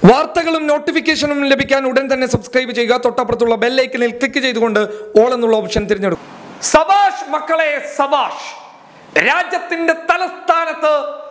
വാർത്തകളും നോട്ടിഫിക്കേഷനും ലഭിക്കാൻ ഉടൻ തന്നെ സബ്സ്ക്രൈബ് ചെയ്യുക തൊട്ടപ്പുറത്തുള്ള ബെല്ലൈക്കനിൽ ക്ലിക്ക് ചെയ്തുകൊണ്ട് ഓൾ എന്നുള്ള ഓപ്ഷൻ തിരഞ്ഞെടുക്കും സബാഷ് മക്കളെ സബാഷ് രാജ്യത്തിന്റെ തലസ്ഥാനത്ത്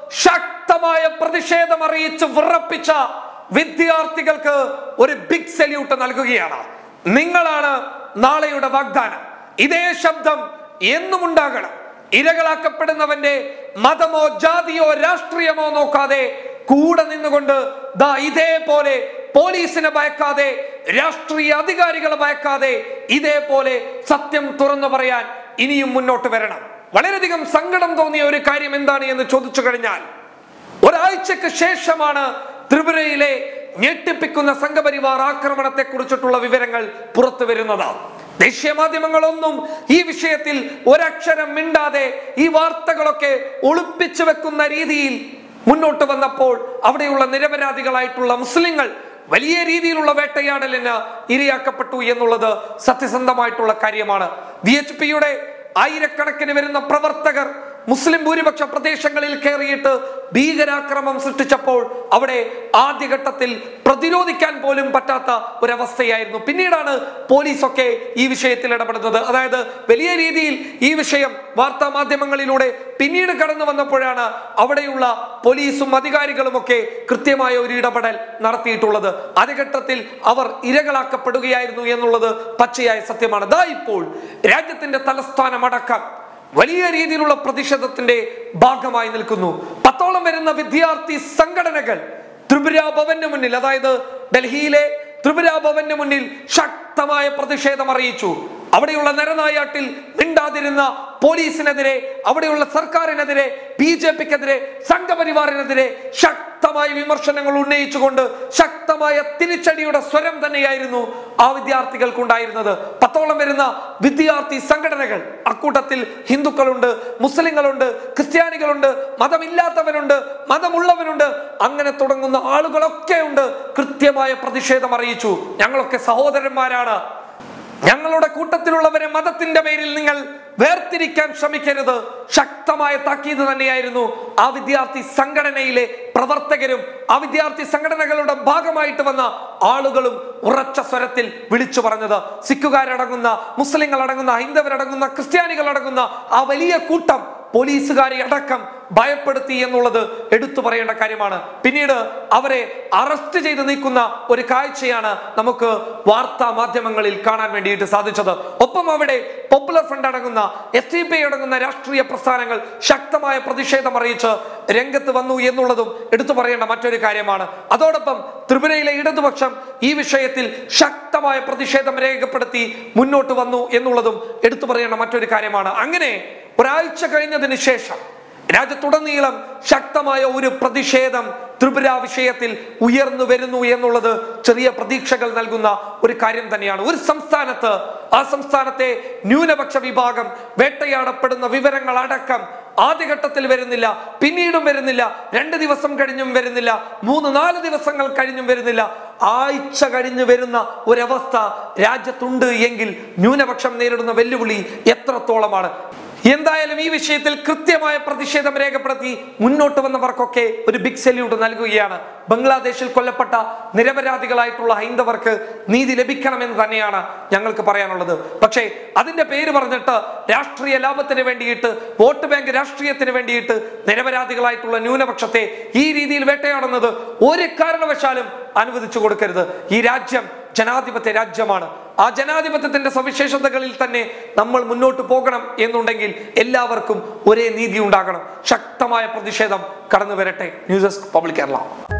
ശക്തമായ പ്രതിഷേധം അറിയിച്ച് വിറപ്പിച്ച വിദ്യാർത്ഥികൾക്ക് ഒരു ബിഗ് സല്യൂട്ട് നൽകുകയാണ് നിങ്ങളാണ് നാളെയുടെ വാഗ്ദാനം ഇതേ ശബ്ദം എന്നും ഉണ്ടാകണം ഇരകളാക്കപ്പെടുന്നവന്റെ മതമോ ജാതിയോ രാഷ്ട്രീയമോ നോക്കാതെ കൂടെ നിന്നുകൊണ്ട് ദാ ഇതേപോലെ പോലീസിനെ ഭയക്കാതെ രാഷ്ട്രീയ അധികാരികളെ ഭയക്കാതെ ഇതേപോലെ സത്യം തുറന്നു പറയാൻ ഇനിയും മുന്നോട്ട് വരണം വളരെയധികം സങ്കടം തോന്നിയ ഒരു കാര്യം എന്താണ് എന്ന് ചോദിച്ചു കഴിഞ്ഞാൽ ഒരാഴ്ചക്ക് ശേഷമാണ് ത്രിപുരയിലെ ഞെട്ടിപ്പിക്കുന്ന സംഘപരിവാർ ആക്രമണത്തെ കുറിച്ചിട്ടുള്ള വിവരങ്ങൾ പുറത്തു വരുന്നത് ദേശീയ മാധ്യമങ്ങളൊന്നും ഈ വിഷയത്തിൽ ഒരക്ഷരം മിണ്ടാതെ ഈ വാർത്തകളൊക്കെ ഒളിപ്പിച്ചു വെക്കുന്ന രീതിയിൽ മുന്നോട്ട് വന്നപ്പോൾ അവിടെയുള്ള നിരപരാധികളായിട്ടുള്ള മുസ്ലിങ്ങൾ വലിയ രീതിയിലുള്ള വേട്ടയാടലിന് ഇരയാക്കപ്പെട്ടു എന്നുള്ളത് സത്യസന്ധമായിട്ടുള്ള കാര്യമാണ് വി എച്ച് പിയുടെ ആയിരക്കണക്കിന് വരുന്ന പ്രവർത്തകർ മുസ്ലിം ഭൂരിപക്ഷ പ്രദേശങ്ങളിൽ കയറിയിട്ട് ഭീകരാക്രമം സൃഷ്ടിച്ചപ്പോൾ അവിടെ ആദ്യഘട്ടത്തിൽ പ്രതിരോധിക്കാൻ പോലും പറ്റാത്ത ഒരവസ്ഥയായിരുന്നു പിന്നീടാണ് പോലീസൊക്കെ ഈ വിഷയത്തിൽ ഇടപെടുന്നത് അതായത് വലിയ രീതിയിൽ ഈ വിഷയം വാർത്താ മാധ്യമങ്ങളിലൂടെ പിന്നീട് കടന്നു വന്നപ്പോഴാണ് അവിടെയുള്ള പോലീസും അധികാരികളും ഒക്കെ കൃത്യമായ ഒരു ഇടപെടൽ നടത്തിയിട്ടുള്ളത് ആദ്യഘട്ടത്തിൽ അവർ ഇരകളാക്കപ്പെടുകയായിരുന്നു എന്നുള്ളത് പച്ചയായ സത്യമാണ് ദാ ഇപ്പോൾ രാജ്യത്തിന്റെ തലസ്ഥാനമടക്കം വലിയ രീതിയിലുള്ള പ്രതിഷേധത്തിന്റെ ഭാഗമായി നിൽക്കുന്നു പത്തോളം വരുന്ന വിദ്യാർത്ഥി സംഘടനകൾ ത്രിപുര ഭവന് മുന്നിൽ അതായത് ഡൽഹിയിലെ ത്രിപുര ഭവന് മുന്നിൽ ശക്തമായ പ്രതിഷേധം അറിയിച്ചു അവിടെയുള്ള നരനായാട്ടിൽ മിണ്ടാതിരുന്ന പോലീസിനെതിരെ അവിടെയുള്ള സർക്കാരിനെതിരെ ബി ജെ പിക്കെതിരെ സംഘപരിവാറിനെതിരെ ശക്തമായ വിമർശനങ്ങൾ ഉന്നയിച്ചുകൊണ്ട് ശക്തമായ തിരിച്ചടിയുടെ സ്വരം തന്നെയായിരുന്നു ആ വിദ്യാർത്ഥികൾക്കുണ്ടായിരുന്നത് പത്തോളം വരുന്ന വിദ്യാർത്ഥി സംഘടനകൾ അക്കൂട്ടത്തിൽ ഹിന്ദുക്കളുണ്ട് മുസ്ലിങ്ങളുണ്ട് ക്രിസ്ത്യാനികളുണ്ട് മതമില്ലാത്തവനുണ്ട് മതമുള്ളവനുണ്ട് അങ്ങനെ തുടങ്ങുന്ന ആളുകളൊക്കെ ഉണ്ട് കൃത്യമായ പ്രതിഷേധം അറിയിച്ചു ഞങ്ങളൊക്കെ സഹോദരന്മാരാണ് ഞങ്ങളുടെ കൂട്ടത്തിലുള്ളവരെ മതത്തിന്റെ പേരിൽ നിങ്ങൾ വേർതിരിക്കാൻ ശ്രമിക്കരുത് ശക്തമായ താക്കീത് തന്നെയായിരുന്നു ആ വിദ്യാർത്ഥി സംഘടനയിലെ പ്രവർത്തകരും ആ വിദ്യാർത്ഥി സംഘടനകളുടെ ഭാഗമായിട്ട് വന്ന ആളുകളും ഉറച്ച സ്വരത്തിൽ വിളിച്ചു പറഞ്ഞത് സിഖുകാരടങ്ങുന്ന മുസ്ലിങ്ങൾ അടങ്ങുന്ന ഹൈന്ദവരടങ്ങുന്ന ക്രിസ്ത്യാനികൾ അടങ്ങുന്ന ആ വലിയ കൂട്ടം പോലീസുകാരെ അടക്കം ഭയപ്പെടുത്തി എന്നുള്ളത് എടുത്തു പറയേണ്ട കാര്യമാണ് പിന്നീട് അവരെ അറസ്റ്റ് ചെയ്ത് നീക്കുന്ന ഒരു കാഴ്ചയാണ് നമുക്ക് വാർത്താ മാധ്യമങ്ങളിൽ കാണാൻ വേണ്ടിയിട്ട് സാധിച്ചത് ഒപ്പം അവിടെ പോപ്പുലർ ഫ്രണ്ട് അടങ്ങുന്ന എസ് ഡി പി അടങ്ങുന്ന രാഷ്ട്രീയ പ്രസ്ഥാനങ്ങൾ ശക്തമായ പ്രതിഷേധം അറിയിച്ച് രംഗത്ത് വന്നു എന്നുള്ളതും എടുത്തു പറയേണ്ട മറ്റൊരു കാര്യമാണ് അതോടൊപ്പം ത്രിപുരയിലെ ഇടതുപക്ഷം ഈ വിഷയത്തിൽ ശക്തമായ പ്രതിഷേധം രേഖപ്പെടുത്തി മുന്നോട്ട് വന്നു എന്നുള്ളതും എടുത്തു പറയേണ്ട മറ്റൊരു കാര്യമാണ് അങ്ങനെ ഒരാഴ്ച കഴിഞ്ഞതിന് ശേഷം രാജ്യത്തുടനീളം ശക്തമായ ഒരു പ്രതിഷേധം ത്രിപുര വിഷയത്തിൽ ഉയർന്നു വരുന്നു എന്നുള്ളത് ചെറിയ പ്രതീക്ഷകൾ നൽകുന്ന ഒരു കാര്യം തന്നെയാണ് ഒരു സംസ്ഥാനത്ത് ആ സംസ്ഥാനത്തെ ന്യൂനപക്ഷ വിഭാഗം വേട്ടയാടപ്പെടുന്ന വിവരങ്ങൾ അടക്കം ആദ്യഘട്ടത്തിൽ വരുന്നില്ല പിന്നീടും വരുന്നില്ല രണ്ട് ദിവസം കഴിഞ്ഞും വരുന്നില്ല മൂന്ന് നാല് ദിവസങ്ങൾ കഴിഞ്ഞും വരുന്നില്ല ആഴ്ച കഴിഞ്ഞു വരുന്ന ഒരവസ്ഥ രാജ്യത്തുണ്ട് എങ്കിൽ ന്യൂനപക്ഷം നേരിടുന്ന വെല്ലുവിളി എത്രത്തോളമാണ് എന്തായാലും ഈ വിഷയത്തിൽ കൃത്യമായ പ്രതിഷേധം രേഖപ്പെടുത്തി മുന്നോട്ട് വന്നവർക്കൊക്കെ ഒരു ബിഗ് സല്യൂട്ട് നൽകുകയാണ് ബംഗ്ലാദേശിൽ കൊല്ലപ്പെട്ട നിരപരാധികളായിട്ടുള്ള ഹൈന്ദവർക്ക് നീതി ലഭിക്കണമെന്ന് തന്നെയാണ് ഞങ്ങൾക്ക് പറയാനുള്ളത് പക്ഷേ അതിന്റെ പേര് പറഞ്ഞിട്ട് രാഷ്ട്രീയ ലാഭത്തിന് വേണ്ടിയിട്ട് വോട്ട് ബാങ്ക് രാഷ്ട്രീയത്തിന് വേണ്ടിയിട്ട് നിരപരാധികളായിട്ടുള്ള ന്യൂനപക്ഷത്തെ ഈ രീതിയിൽ വേട്ടയാടുന്നത് ഒരു കാരണവശാലും അനുവദിച്ചു കൊടുക്കരുത് ഈ രാജ്യം ജനാധിപത്യ രാജ്യമാണ് ആ ജനാധിപത്യത്തിന്റെ സവിശേഷതകളിൽ തന്നെ നമ്മൾ മുന്നോട്ട് പോകണം എന്നുണ്ടെങ്കിൽ എല്ലാവർക്കും ഒരേ നീതി ഉണ്ടാകണം ശക്തമായ പ്രതിഷേധം കടന്നു വരട്ടെ ന്യൂസ് ഡെസ്ക് പബ്ലിക് കേരള